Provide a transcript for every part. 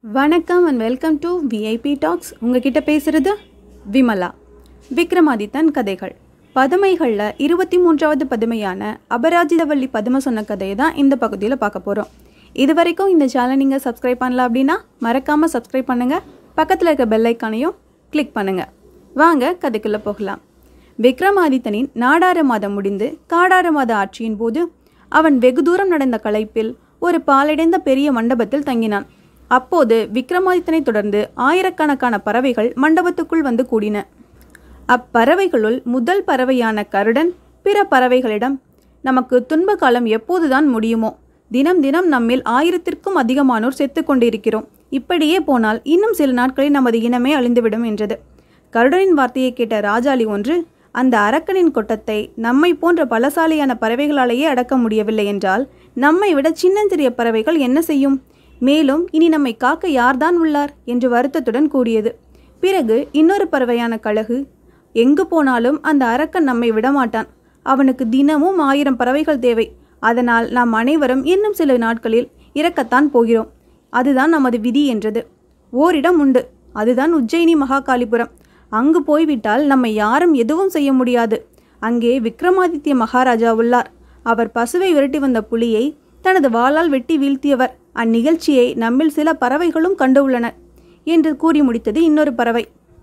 வணக்கம் and welcome to VIP talks உங்ககிட்ட பேசுகிறது விமலா விக்ரமாதித்தன் கதைகள் பதுமைகளில் இருபத்தி மூன்றாவது பதுமையான அபராஜிதவள்ளி பதுமை சொன்ன கதையை தான் இந்த பகுதியில் பார்க்க போகிறோம் இது வரைக்கும் இந்த சேனலை நீங்கள் சப்ஸ்கிரைப் பண்ணல அப்படின்னா மறக்காமல் சப்ஸ்கிரைப் பண்ணுங்கள் பக்கத்தில் இருக்க பெல் ஐக்கானையும் கிளிக் பண்ணுங்கள் வாங்க கதைக்குள்ளே போகலாம் விக்ரமாதித்தனின் நாடார மாதம் முடிந்து காடார மாத ஆட்சியின் போது அவன் வெகு தூரம் நடந்த களைப்பில் ஒரு பாலடைந்த பெரிய மண்டபத்தில் தங்கினான் அப்போது விக்ரமாதித்தனை தொடர்ந்து ஆயிரக்கணக்கான பறவைகள் மண்டபத்துக்குள் வந்து கூடின அப்பறவைகளுள் முதல் பறவையான கருடன் பிற பறவைகளிடம் நமக்கு துன்ப காலம் எப்போதுதான் முடியுமோ தினம் தினம் நம்மில் ஆயிரத்திற்கும் அதிகமானோர் செத்து கொண்டிருக்கிறோம் இப்படியே போனால் இன்னும் சில நாட்களில் நமது இனமே அழிந்துவிடும் என்றது கருடனின் வார்த்தையை கேட்ட ராஜாளி ஒன்று அந்த அரக்கனின் கொட்டத்தை நம்மை போன்ற பலசாலியான பறவைகளாலேயே அடக்க முடியவில்லை என்றால் நம்மை விட சின்னஞ்சிறிய பறவைகள் என்ன செய்யும் மேலும் இனி நம்மை காக்க யார்தான் உள்ளார் என்று வருத்தத்துடன் கூறியது பிறகு இன்னொரு பறவையான கழுகு எங்கு போனாலும் அந்த அரக்கன் நம்மை விடமாட்டான் அவனுக்கு தினமும் ஆயிரம் பறவைகள் தேவை அதனால் நாம் அனைவரும் இன்னும் சில நாட்களில் இறக்கத்தான் போகிறோம் அதுதான் நமது விதி என்றது ஓரிடம் உண்டு அதுதான் உஜ்ஜயினி மகாகாலிபுரம் அங்கு போய்விட்டால் நம்மை யாரும் எதுவும் செய்ய முடியாது அங்கே விக்ரமாதித்ய மகாராஜா உள்ளார் அவர் பசுவை விரட்டி வந்த புலியை தனது வாளால் வெட்டி வீழ்த்தியவர் அந்நிகழ்ச்சியை நம்மில் சில பறவைகளும் கண்டு உள்ளனர் என்று கூறி முடித்தது இன்னொரு பறவை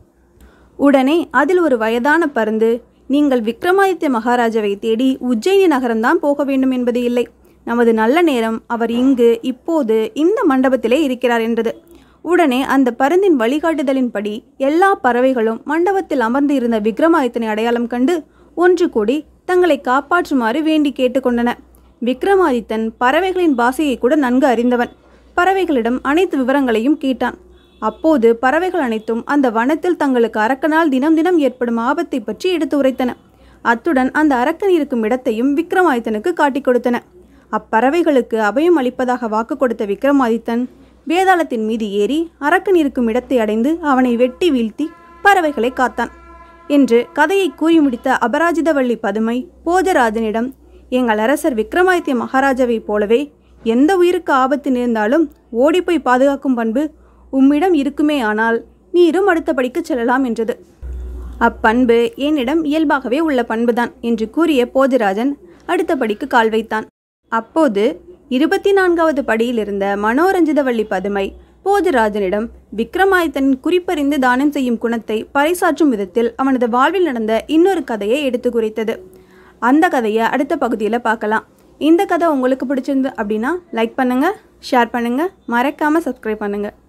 உடனே அதில் ஒரு வயதான பருந்து நீங்கள் விக்ரமாதித்ய மகாராஜாவை தேடி உஜ்ஜயினி நகரம்தான் போக வேண்டும் என்பது இல்லை நமது நல்ல நேரம் அவர் இங்கு இப்போது இந்த மண்டபத்திலே இருக்கிறார் என்றது உடனே அந்த பருந்தின் வழிகாட்டுதலின்படி எல்லா பறவைகளும் மண்டபத்தில் அமர்ந்து இருந்த விக்ரமாதித்தனை அடையாளம் கண்டு ஒன்று கூடி தங்களை காப்பாற்றுமாறு வேண்டி கேட்டுக்கொண்டன விக்ரமாதித்தன் பறவைகளின் பாஷையை கூட நன்கு அறிந்தவன் பறவைகளிடம் அனைத்து விவரங்களையும் கேட்டான் அப்போது பறவைகள் அனைத்தும் அந்த வனத்தில் தங்களுக்கு அரக்கனால் தினம் தினம் ஏற்படும் ஆபத்தை பற்றி எடுத்து உரைத்தன அத்துடன் அந்த அரக்கன் இருக்கும் இடத்தையும் விக்ரமாதித்தனுக்கு காட்டிக் கொடுத்தன அப்பறவைகளுக்கு அபயம் அளிப்பதாக வாக்கு கொடுத்த விக்ரமாதித்தன் வேதாளத்தின் மீது ஏறி அரக்கன் இருக்கும் இடத்தை அடைந்து அவனை வெட்டி வீழ்த்தி பறவைகளை காத்தான் என்று கதையை கூறி முடித்த அபராஜிதவள்ளி பதுமை போஜராஜனிடம் எங்கள் அரசர் விக்ரமாதித்ய மகாராஜாவைப் போலவே எந்த உயிருக்கு ஆபத்து நேர்ந்தாலும் ஓடிப்போய் பாதுகாக்கும் பண்பு உம்மிடம் இருக்குமே ஆனால் நீரும் அடுத்தபடிக்கு செல்லலாம் என்றது அப்பண்பு என்னிடம் இயல்பாகவே உள்ள பண்புதான் என்று கூறிய போஜராஜன் அடுத்தபடிக்கு கால் வைத்தான் அப்போது இருபத்தி நான்காவது படியில் இருந்த மனோரஞ்சிதவள்ளி பதுமை போஜராஜனிடம் விக்ரமாதித்தனின் குறிப்பறிந்து தானம் செய்யும் குணத்தை பறைசாற்றும் விதத்தில் அவனது வாழ்வில் நடந்த இன்னொரு கதையை எடுத்து குறித்தது அந்த கதையை அடுத்த பகுதியில் பார்க்கலாம் இந்த கதை உங்களுக்கு பிடிச்சிருந்து அப்படின்னா லைக் பண்ணுங்கள் ஷேர் பண்ணுங்கள் மறக்காமல் சப்ஸ்கிரைப் பண்ணுங்கள்